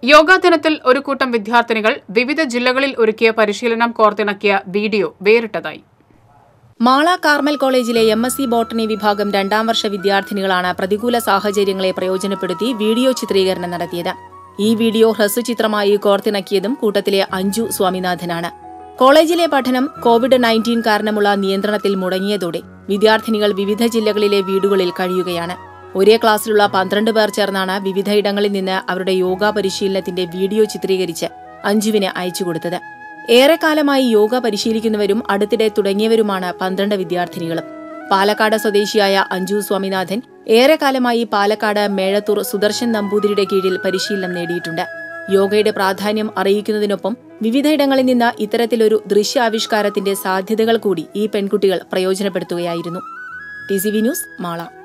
യോഗാ ദിനത്തിൽ ഒരു കൂട്ടം വിദ്യാർത്ഥിനികൾ വിവിധ ജില്ലകളിൽ ഒരുക്കിയ പരിശീലനം കോർത്തിണക്കിയ വീഡിയോ വേറിട്ടതായി മാള കാർമൽ കോളേജിലെ എം എസ് സി ബോട്ടണി വിഭാഗം രണ്ടാം വർഷ വിദ്യാർത്ഥിനികളാണ് പ്രതികൂല സാഹചര്യങ്ങളെ പ്രയോജനപ്പെടുത്തി വീഡിയോ ചിത്രീകരണം നടത്തിയത് ഈ വീഡിയോ ഹ്രസ്വചിത്രമായി കോർത്തിണക്കിയതും കൂട്ടത്തിലെ അഞ്ജു സ്വാമിനാഥനാണ് കോളേജിലെ പഠനം കോവിഡ് നയൻറ്റീൻ കാരണമുള്ള നിയന്ത്രണത്തിൽ മുടങ്ങിയതോടെ വിദ്യാർത്ഥിനികൾ വിവിധ ജില്ലകളിലെ വീടുകളിൽ കഴിയുകയാണ് ഒരേ ക്ലാസ്സിലുള്ള പന്ത്രണ്ട് പേർ ചേർന്നാണ് വിവിധയിടങ്ങളിൽ നിന്ന് അവരുടെ യോഗ പരിശീലനത്തിന്റെ വീഡിയോ ചിത്രീകരിച്ച് അഞ്ജുവിന് അയച്ചുകൊടുത്തത് ഏറെക്കാലമായി യോഗ പരിശീലിക്കുന്നവരും അടുത്തിടെ തുടങ്ങിയവരുമാണ് പന്ത്രണ്ട് വിദ്യാർത്ഥിനികളും പാലക്കാട് സ്വദേശിയായ അഞ്ജു സ്വാമിനാഥൻ ഏറെക്കാലമായി പാലക്കാട് മേഴത്തൂർ സുദർശൻ നമ്പൂതിരിയുടെ കീഴിൽ പരിശീലനം നേടിയിട്ടുണ്ട് യോഗയുടെ പ്രാധാന്യം അറിയിക്കുന്നതിനൊപ്പം വിവിധയിടങ്ങളിൽ നിന്ന് ഇത്തരത്തിലൊരു ദൃശ്യാവിഷ്കാരത്തിന്റെ സാധ്യതകൾ കൂടി ഈ പെൺകുട്ടികൾ പ്രയോജനപ്പെടുത്തുകയായിരുന്നു T C V news Mala